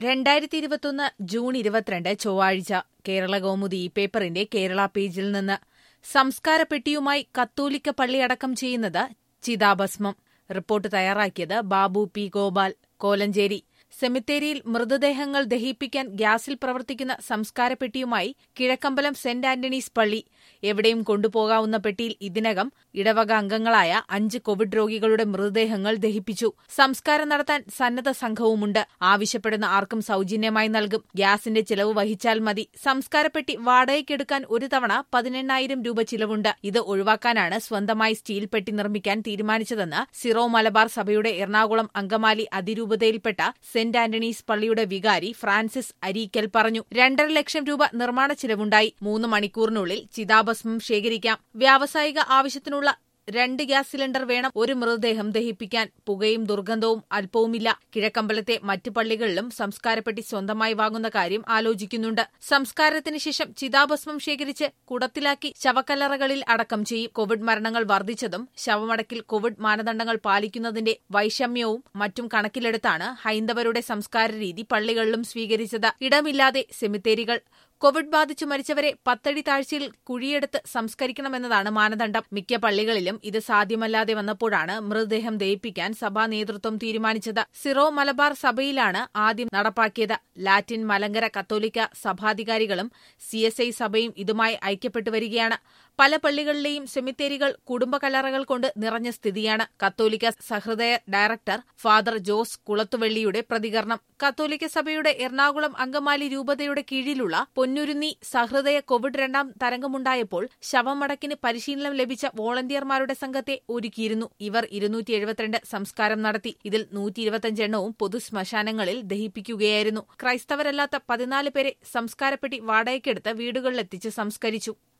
രണ്ടായിരത്തി ഇരുപത്തൊന്ന് ജൂൺ ഇരുപത്തിരണ്ട് ചൊവ്വാഴ്ച കേരള കൗമുദി ഈ പേപ്പറിന്റെ കേരള പേജിൽ നിന്ന് സംസ്കാര പെട്ടിയുമായി കത്തോലിക്ക പള്ളിയടക്കം ചെയ്യുന്നത് ചിതാഭസ്മം റിപ്പോർട്ട് തയ്യാറാക്കിയത് ബാബു പി ഗോപാൽ കോലഞ്ചേരി സെമിത്തേരിയിൽ മൃതദേഹങ്ങൾ ദഹിപ്പിക്കാൻ ഗ്യാസിൽ പ്രവർത്തിക്കുന്ന സംസ്കാര പെട്ടിയുമായി കിഴക്കമ്പലം സെന്റ് ആന്റണീസ് പള്ളി എവിടെയും കൊണ്ടുപോകാവുന്ന പെട്ടിയിൽ ഇതിനകം ഇടവക അംഗങ്ങളായ അഞ്ച് കോവിഡ് രോഗികളുടെ മൃതദേഹങ്ങൾ ദഹിപ്പിച്ചു സംസ്കാരം നടത്താൻ സന്നദ്ധ സംഘവുമുണ്ട് ആവശ്യപ്പെടുന്ന ആർക്കും സൗജന്യമായി നൽകും ഗ്യാസിന്റെ ചിലവ് വഹിച്ചാൽ മതി സംസ്കാരപ്പെട്ടി വാടകയ്ക്കെടുക്കാൻ ഒരു തവണ പതിനെണ്ണായിരം രൂപ ചിലവുണ്ട് ഇത് ഒഴിവാക്കാനാണ് സ്വന്തമായി സ്റ്റീൽ പെട്ടി നിർമ്മിക്കാൻ തീരുമാനിച്ചതെന്ന് സിറോ മലബാർ സഭയുടെ എറണാകുളം അങ്കമാലി അതിരൂപതയിൽപ്പെട്ട സെന്റ് ആന്റണീസ് പള്ളിയുടെ വികാരി ഫ്രാൻസിസ് അരീക്കൽ പറഞ്ഞു രണ്ടര ലക്ഷം രൂപ നിർമ്മാണ ചിലവുണ്ടായി മൂന്ന് മണിക്കൂറിനുള്ളിൽ ചിതാഭസ്മം ശേഖരിക്കാം വ്യാവസായിക ആവശ്യത്തിനുള്ള രണ്ട് ഗ്യാസ് സിലിണ്ടർ വേണം ഒരു മൃതദേഹം ദഹിപ്പിക്കാൻ പുകയും ദുർഗന്ധവും അല്പവുമില്ല കിഴക്കമ്പലത്തെ മറ്റു പള്ളികളിലും സംസ്കാരപ്പെട്ടി സ്വന്തമായി വാങ്ങുന്ന കാര്യം ആലോചിക്കുന്നുണ്ട് സംസ്കാരത്തിന് ശേഷം ചിതാഭസ്മം ശേഖരിച്ച് കുടത്തിലാക്കി ശവക്കല്ലറകളിൽ അടക്കം ചെയ്യും കോവിഡ് മരണങ്ങൾ വർദ്ധിച്ചതും ശവമടക്കിൽ കോവിഡ് മാനദണ്ഡങ്ങൾ പാലിക്കുന്നതിന്റെ വൈഷമ്യവും മറ്റും കണക്കിലെടുത്താണ് ഹൈന്ദവരുടെ സംസ്കാര രീതി പള്ളികളിലും സ്വീകരിച്ചത് ഇടമില്ലാതെ സെമിത്തേരികൾ കോവിഡ് ബാധിച്ചു മരിച്ചവരെ പത്തടി താഴ്ചയിൽ കുഴിയെടുത്ത് സംസ്കരിക്കണമെന്നതാണ് മാനദണ്ഡം മിക്ക പള്ളികളിലും ഇത് സാധ്യമല്ലാതെ വന്നപ്പോഴാണ് മൃതദേഹം ദയിപ്പിക്കാൻ സഭാ നേതൃത്വം തീരുമാനിച്ചത് സിറോ മലബാർ സഭയിലാണ് ആദ്യം നടപ്പാക്കിയത് ലാറ്റിൻ മലങ്കര കത്തോലിക്ക സഭാധികാരികളും സി എസ് ഐ സഭയും ഇതുമായി ഐക്യപ്പെട്ടു വരികയാണ് പല പള്ളികളിലെയും സെമിത്തേരികൾ കുടുംബ കല്ലറകൾ കൊണ്ട് നിറഞ്ഞ സ്ഥിതിയാണ് കത്തോലിക്ക സഹൃദയ ഡയറക്ടർ ഫാദർ ജോസ് കുളത്തുവെള്ളിയുടെ പ്രതികരണം കത്തോലിക്ക സഭയുടെ എറണാകുളം അങ്കമാലി രൂപതയുടെ കീഴിലുള്ള പൊന്നുരുന്നി സഹൃദയ കോവിഡ് രണ്ടാം തരംഗമുണ്ടായപ്പോൾ ശവമടക്കിന് പരിശീലനം ലഭിച്ച വോളണ്ടിയർമാരുടെ സംഘത്തെ ഒരുക്കിയിരുന്നു ഇവർ ഇരുന്നൂറ്റി എഴുപത്തിരണ്ട് സംസ്കാരം നടത്തി ഇതിൽ നൂറ്റി ഇരുപത്തിയഞ്ചെണ്ണവും പൊതു ശ്മശാനങ്ങളിൽ ദഹിപ്പിക്കുകയായിരുന്നു ക്രൈസ്തവരല്ലാത്ത പതിനാല് പേരെ സംസ്കാരപ്പെട്ടി വാടകയ്ക്കെടുത്ത് വീടുകളിലെത്തിച്ച് സംസ്കരിച്ചു